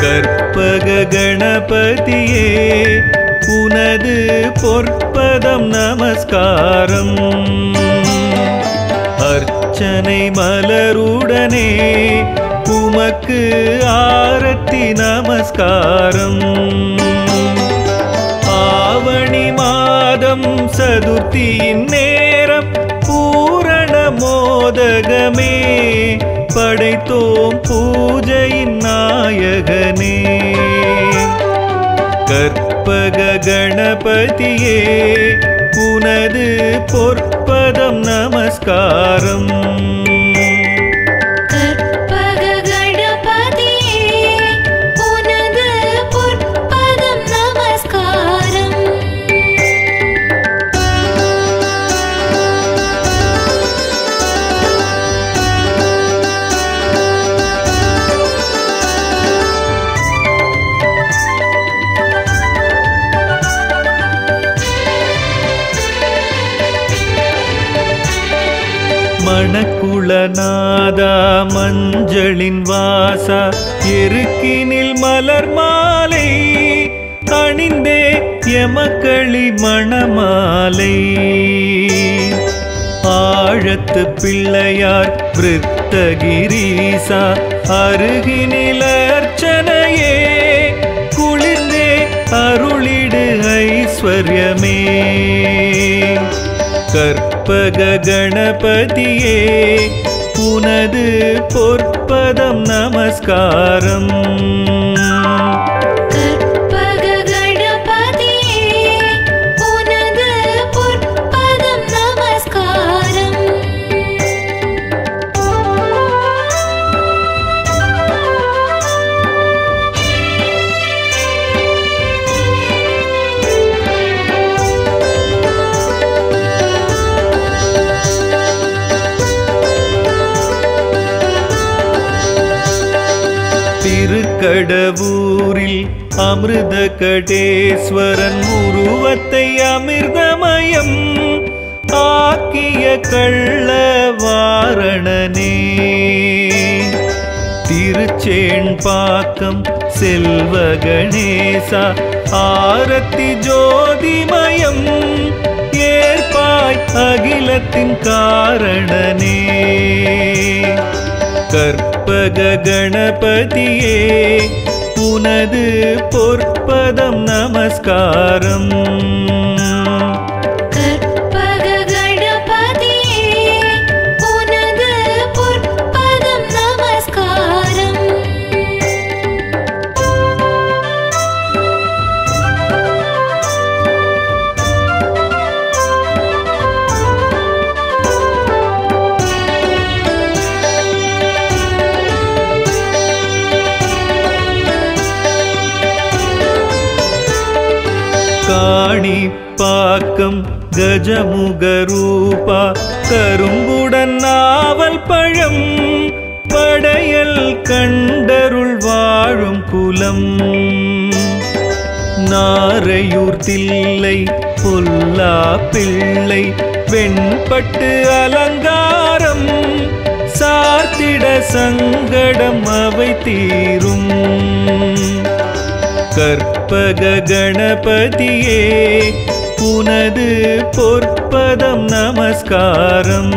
கற்பக கணபதியே உனது பொற்பதம் நமஸ்காரம் அர்ச்சனை மலருடனே உமக்கு ஆரத்தி நமஸ்காரம் ஆவணி மாதம் சதுர்த்தியின் நேரம் பூரண மோதகமே படைத்தோம் பூஜையின் நாயகனே கற்பக கணபதியே உனது பொற்பதம் நமஸ்காரம் கற்பக கணபதியே உனது பொற்பதம் நமஸ்காரம் மணக்குளநாதா மஞ்சளின் வாசா எருக்கினில் மலர் மாலை அணிந்தே எமக்களி மணமாலை ஆழத்து பிள்ளையார் விருத்தகிரீசா அருகினில் அர்ச்சனையே குளிர்ந்தே அருளிடு ஐஸ்வர்யமே கற்பக கணபதியே உனது பொற்பதம் நமஸ்காரம் கற்பக கணபதியே உனது பொற்பதம் நமஸ்காரம் திருக்கடவூரில் அமிர்த கடேஸ்வரன் உருவத்தை அமிர்தமயம் ஆக்கிய கள்ள வாரணனே திருச்சேண்பாக்கம் செல்வ கணேசா ஆரத்தி ஜோதிமயம் ஏற்பாய் அகிலத்தின் காரணனே கற்பக கணபதியே உனது பொற்பதம் நமஸ்காரம் கற்பக கணபதியே உனது பொற்பதம் நமஸ்காரம் காணி பாக்கம் கஜமுகரூபா கரும்புடன் நாவல் பழம் படையல் கண்டருள் வாழும் குலம் நாரையூர் தில்லை பொல்லா பிள்ளை வெண்பட்டு அலங்காரம் சார்த்திட சங்கடம் அவை தீரும் கற்பக கணபதியே உனது பொற்பதம் நமஸ்காரம்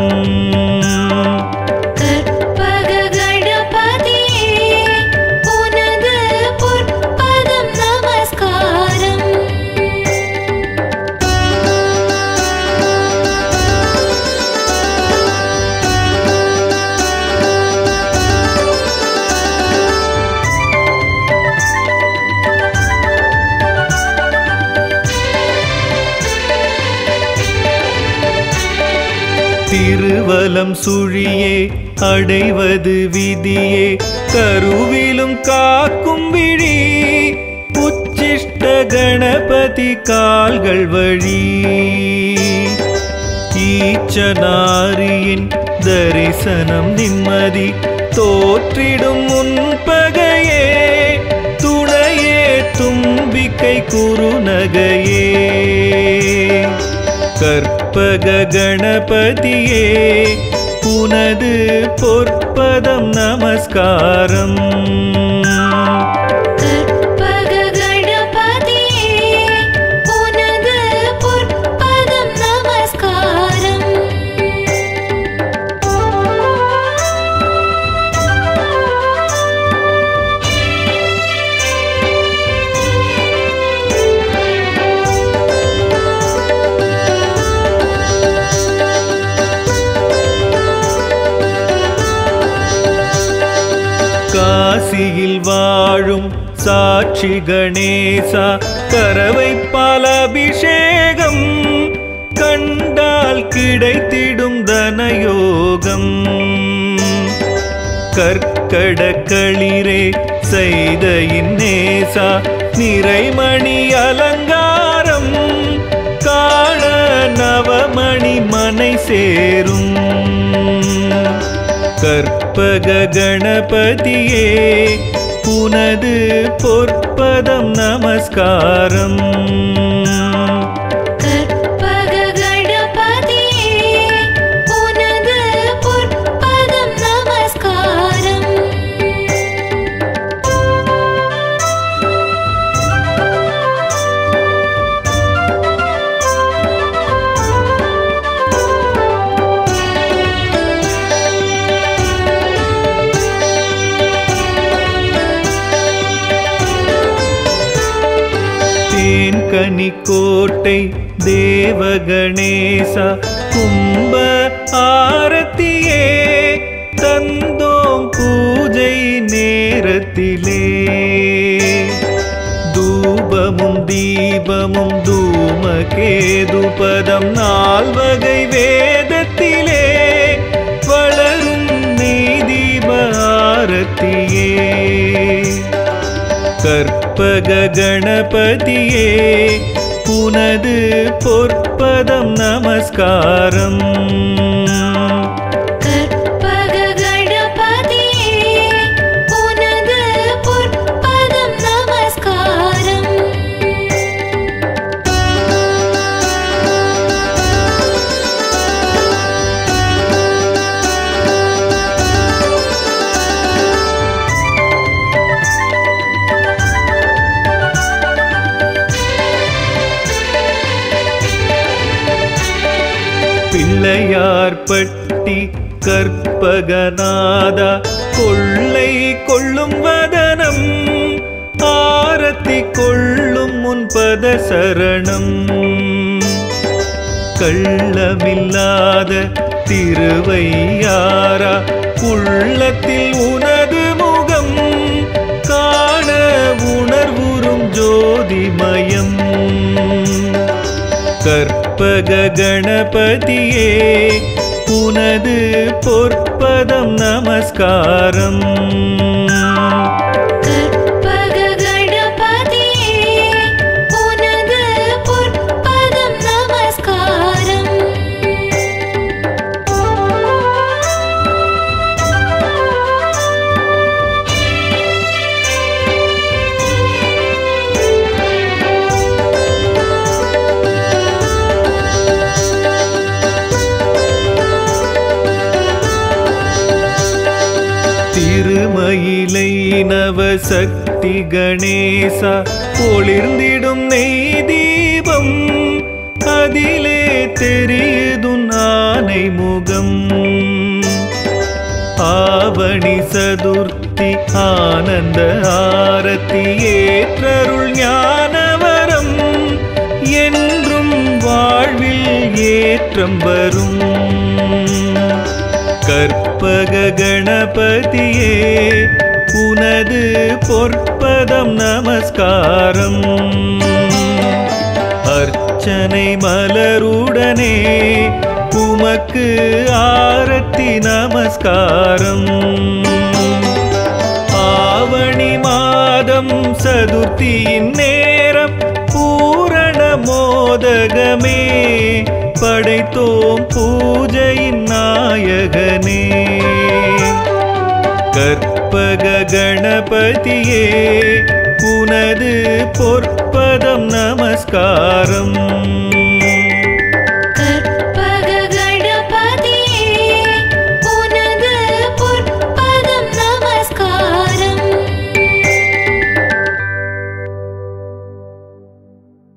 கற்பக கணபதியே உனது பொற்பதம் நமஸ்காரம் திருவலம் சுழியே அடைவது விதியே கருவிலும் காக்கும் விழி உச்சிஷ்ட கணபதி கால்கள் வழி ஈச்சனாரியின் தரிசனம் நிம்மதி தோற்றிடும் முன்பகையே துணையே தும்பிக்கை குறுநகையே கற்பக கணபதியே உனது பொற்பதம் நமஸ்காரம் கற்பக காசியில் வாழும் சாட்சி கணேசா கரவை பால் அபிஷேகம் கண்டால் கிடைத்திடும் தனயோகம் கற்கடக்களிரே செய்த இன்னேசா நிறைமணி அலங்காரம் காண நவமணி மனை சேரும் கற்பக கணபதியே உனது பொற்பதம் நமஸ்காரம் கற்பக கணபதியே உனது பொற்பதம் நமஸ்காரம் தேன்கனி கோட்டை தேவகணேசா கும்ப ஆரத்தியே தந்தோம் பூஜை நேரத்திலே தூபமும் தீபமும் தூமகேதுபதம் நால்வகை வேதத்திலே வளரும் நெய் தீப ஆரத்தியே கற்பக கணபதியே உனது பொற்பதம் நமஸ்காரம் கற்பக கணபதியே உனது பொற்பதம் நமஸ்காரம் பிள்ளையார்பட்டி கற்பகநாதா கொள்ளை கொள்ளும் வதனம் ஆரத்தி கொள்ளும் முன்பத சரணம் கள்ளமில்லாத திருவையாரா உள்ளத்தில் உனது முகம் காண உணர்வுறும் ஜோதிமயம் கற்பக கணபதியே உனது பொற்பதம் நமஸ்காரம் கற்பக கணபதியே உனது பொற்பதம் நமஸ்காரம் திருமயிலை நவசக்தி கணேசா ஒளிர்ந்திடும் நெய் தீபம் அதிலே தெரியுதும் ஆனை முகம் ஆவணி சதுர்த்தி ஆனந்த ஆரத்தி ஏற்றருள் ஞானவரம் என்றும் வாழ்வில் ஏற்றம் வரும் கற்பக கணபதியே உனது பொற்பதம் நமஸ்காரம் அர்ச்சனை மலருடனே உமக்கு ஆரத்தி நமஸ்காரம் ஆவணி மாதம் சதுர்த்தியின் நேரம் பூரண மோதகமே படைத்தோம் பூஜையின் நாயகனே கற்பக கணபதியே உனது பொற்பதம் நமஸ்காரம்